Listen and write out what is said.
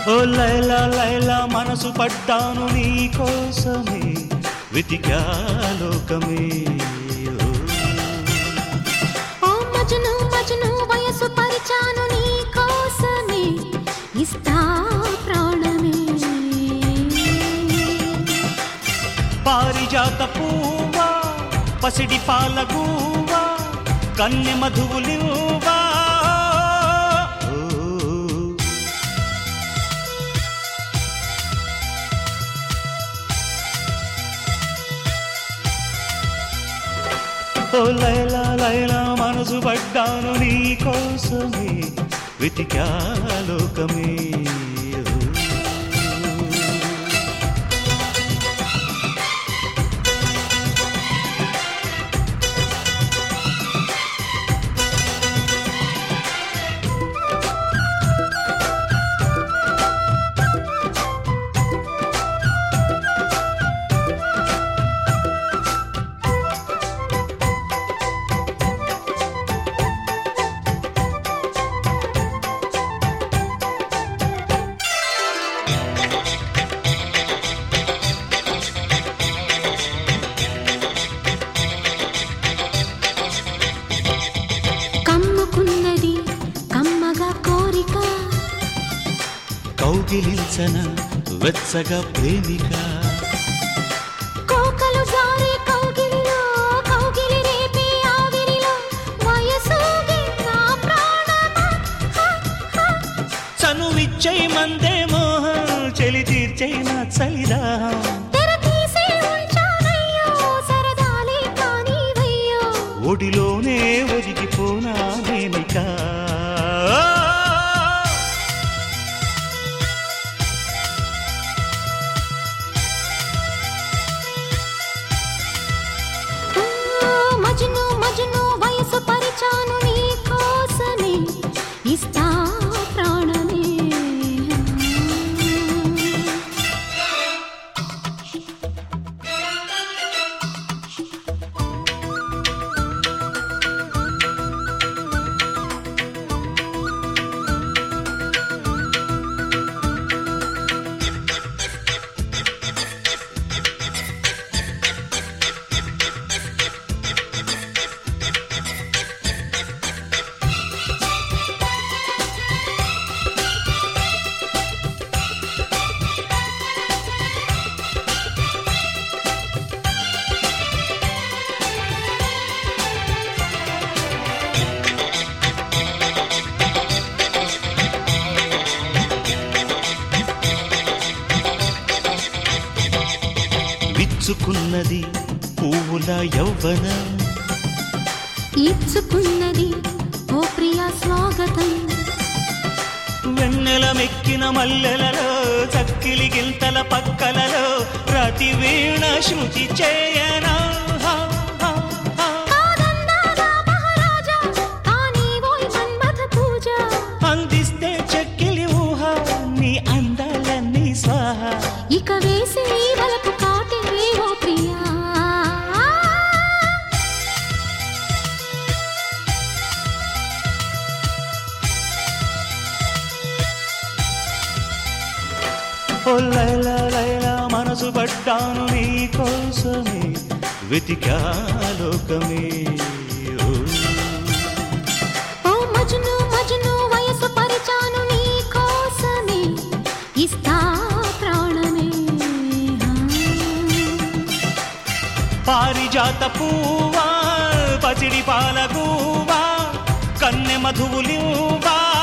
ఓ లైలా లైలా మనసు పడ్డాను నీ కోసమే వెతికా లోకమే ఓ. ఓ మజను మజను వయసు పరిచాను నీ కోసమే ఇస్తా ప్రాణమే పారిజాత పూవా పసిడి పాల గువ్వా కన్నె మధువులివ్వా ఓ. ఓ లైలా లైలా మనసు పడ్డాను నీ కోసమే వెతికా లోకమే ఓ. కమ్ముకున్నది కమ్మగా కోరిక కౌగిలించన వెచ్చగా ప్రేమిక కోకలు జారే కౌగిలిలో కౌగిలి రేపే ఆవిరిలో వయసూగే నా ప్రాణమా హ, హ. చనువిచ్చై మందే మోహం చెలి తీర్చై నా చలిదాహం తెర తీసి ఉంచానయ్యో సరదాలే కానివయ్యో ఒడిలోనే ఒదిగిపోనా నేనిక ఓ మజను మజను వయసు పరిచాను నీ కోసమే ఇస్తా ప్రాణమే విచ్చుకున్నది పువ్వుల యౌవన ఇచ్చుకున్నది ఓ ప్రియా స్వాగతం వెన్నెల మెక్కిన మల్లెలలో చక్కిలి గింతల పక్కలలో ప్రతి వీణ శృతి చేయనా హా, హా, హా. కాదన్నారా మహారాజా కానీ ఓయ్ మన్మథ పూజ అందిస్తే చెక్కిలి ఊహ నీ అందాలన్నీ స్వాహ ఇక వేసే ఈ వలపు కాటే ఓ ప్రియా ఓ లైలా లైలా మనసు పడ్డాను నీ కోసమే వెతికా లోకమే ఓ. ఓ మజను మజను వయసు పరిచాను నీ కోసమే ఇస్తా ప్రాణమే పారిజాత పూవా పసిడి పాల గువ్వా కన్నె మధువులివ్వా